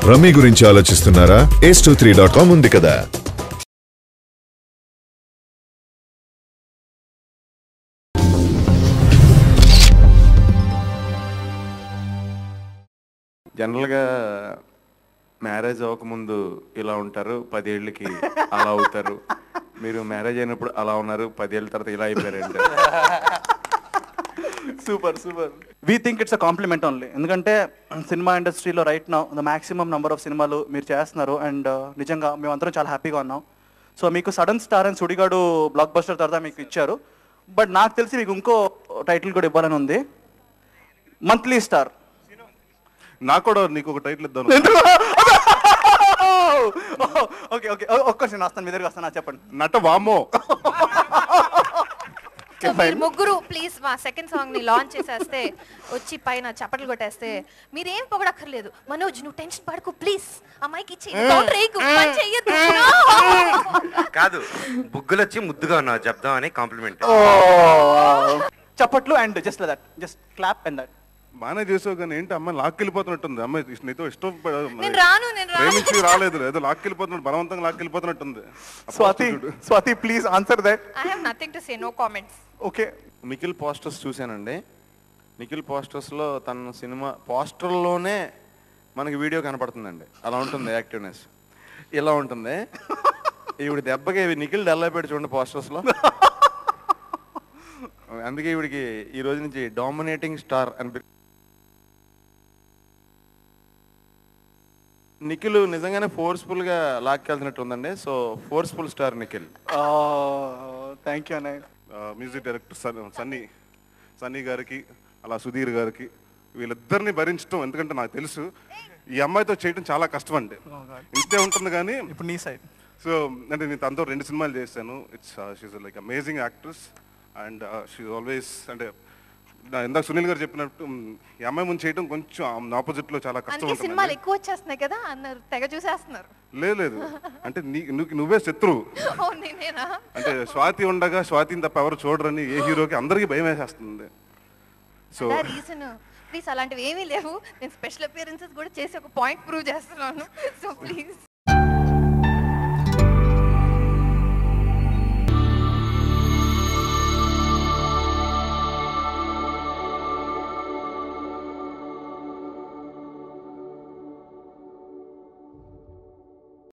Rummy గురించి ఆలోచిస్తున్నారా ace two three dot com ఉంది కదా జనరల్గా మ్యారేజ్ అవ్వకముందు ఇలా ఉంటారు పదేళ్ళకి అలా అవుతారు మీరు మ్యారేజ్ అయినప్పుడు అలా ఉన్నారు పదేళ్ళ తర్వాత ఇలా అయిపోయారండి super super we think it's a compliment only ఎందుకంటే సినిమా ఇండస్ట్రీలో right now the maximum number of సినిమాలు మీరు చేస్తున్నారు అండ్ నిజంగా మేమందరం చాలా హ్యాపీగా ఉన్నాం సో మీకు సడన్ స్టార్ అని సుడిగాడు బ్లాక్ బస్టర్ తర్వాత మీకు ఇచ్చారు బట్ నాకు తెలిసి మీకు ఇంకో టైటిల్ కూడా ఇవ్వాలని ఉంది మంత్లీ స్టార్ నాకు కూడా నీకు ఒక టైటిల్ ఇద్దాం ఓకే ఓకే ఒక్క క్వశ్చన్ వస్తాను మీ దగ్గరికి వస్తాను చెప్పండి నట వామో సో మీరు ముగ్గురు ప్లీజ్ మా సెకండ్ సాంగ్ ని లాంచ్ చేసేస్తే వచ్చి పైన చప్పట్లు కొట్టేస్తే మీరేం పొగడక్కర్లేదు మనోజ్ నువ్వు టెన్షన్ పడకు ప్లీజ్ అమ్మాయికి ఇచ్చి కౌంటర్ వేయకు, పని చెయ్యొద్దు. కాదు బుగ్గులు వచ్చి ముద్దుగా ఉన్నావు చెప్దామని కాంప్లిమెంట్ చప్పట్లు and just that just clap and that బాగానే చేసావు కానీ ఏంటి అమ్మాయి లాక్కెళ్ళిపోతున్నట్టుంది అమ్మాయి ఇష్ట- నీతో ఇష్టం నేను రాను నేను రాను ప్రేమించి రాలేదు ఏదో లాక్కెళ్ళిపోతున్నట్టు బలవంతంగా లాక్కెళ్ళిపోతున్నట్టుంది Swathi Swathi please answer that I have nothing to say no comments okay Nikhil posters చూశానండి నిఖిల్ పోస్టర్స్లో తన సినిమా పోస్టర్లోనే మనకి వీడియో కనపడుతుందండి అలా ఉంటుంది యాక్టివ్నెస్ ఇలా ఉంటుంది ఈవిడ దెబ్బకి నిఖిల్ డల్ అయిపోయాడు చూడండి పోస్టర్స్లో అందుకే ఈవిడికి ఈ రోజు నుంచి డామినేటింగ్ స్టార్ అని పేరు. నిఖిల్ నిజంగానే ఫోర్స్ఫుల్గా లాక్కెళ్తున్నట్టు ఉందండి so forceful star Nikhil thank you అన్నయ్య మ్యూజిక్ డైరెక్టర్ సన్- సన్నీ సన్నీ గారికి అలా సుధీర్ గారికి వీళ్ళిద్దరిని భరించడం ఎందుకంటే నాకు తెలుసు ఈ అమ్మాయితో చేయడం చాలా కష్టం అండి ఇంతే ఉంటుంది కానీ ఇప్పుడు నీ సైడ్ సో అంటే నేను తనతో రెండు సినిమాలు చేశాను it's she's like amazing actress and she's always అంటే నా ఇందాక సునీల్ గారు చెప్పినట్టు మ్, ఈ అమ్మాయి ముందు చేయడం కొంచెం ఆపోజిట్ లో చాలా కష్టం అందుకే సినిమాలు ఉంటుంది ఎక్కువ వచ్చేస్తున్నాయి కదా అన్నారు తెగ చూసేస్తున్నారు లేదు లేదు అంటే నీ నువ్వు నువ్వే శత్రువు ఓ నేనేనా అంటే స్వాతి ఉండగా స్వాతిని తప్ప ఎవరు చూడరని ఏ హీరోకి అందరికీ భయం వేసేస్తుంది సో రీజన్ ప్లీజ్ అలాంటివి ఏమీ లేవు నేను స్పెషల్ అపియరెన్సెస్ కూడా చేసి ఒక పాయింట్ ప్రూవ్ చేస్తున్నాను సో ప్లీజ్